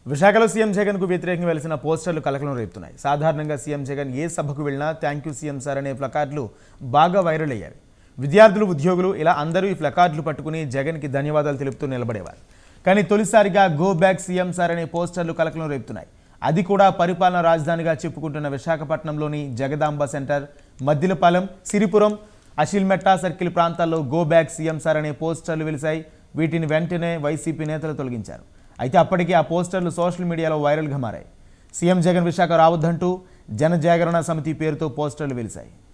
విశాఖలో సీఎం జగన్ కు వ్యతిరేకంగా వెలిసిన పోస్టర్లు కలకలం రేపుతున్నాయి సాధారణంగా సీఎం జగన్ ఏ సభకు వెళ్ళినా థ్యాంక్ యూ సీఎం సార్ అనే ప్లకార్డులు బాగా వైరల్ అయ్యాయి విద్యార్థులు ఉద్యోగులు ఇలా అందరూ ఈ ప్లకార్డులు పట్టుకుని జగన్కి ధన్యవాదాలు తెలుపుతూ నిలబడేవారు కానీ తొలిసారిగా గో బ్యాక్ సీఎం సార్ అనే పోస్టర్లు కలకలం రేపుతున్నాయి అది కూడా పరిపాలన రాజధానిగా చెప్పుకుంటున్న విశాఖపట్నంలోని జగదాంబ సెంటర్ మద్దిలపాలెం సిరిపురం అషిల్మెట్టా సర్కిల్ ప్రాంతాల్లో గో బ్యాక్ సీఎం సార్ అనే పోస్టర్లు వెలిశాయి వీటిని వెంటనే వైసీపీ నేతలు తొలగించారు అయితే అప్పటికి ఆ పోస్టర్లు సోషల్ మీడియాలో వైరల్గా మారాయి సీఎం జగన్ విశాఖ రావద్దంటూ జన జాగరణ సమితి పేరుతో పోస్టర్లు వెలిశాయి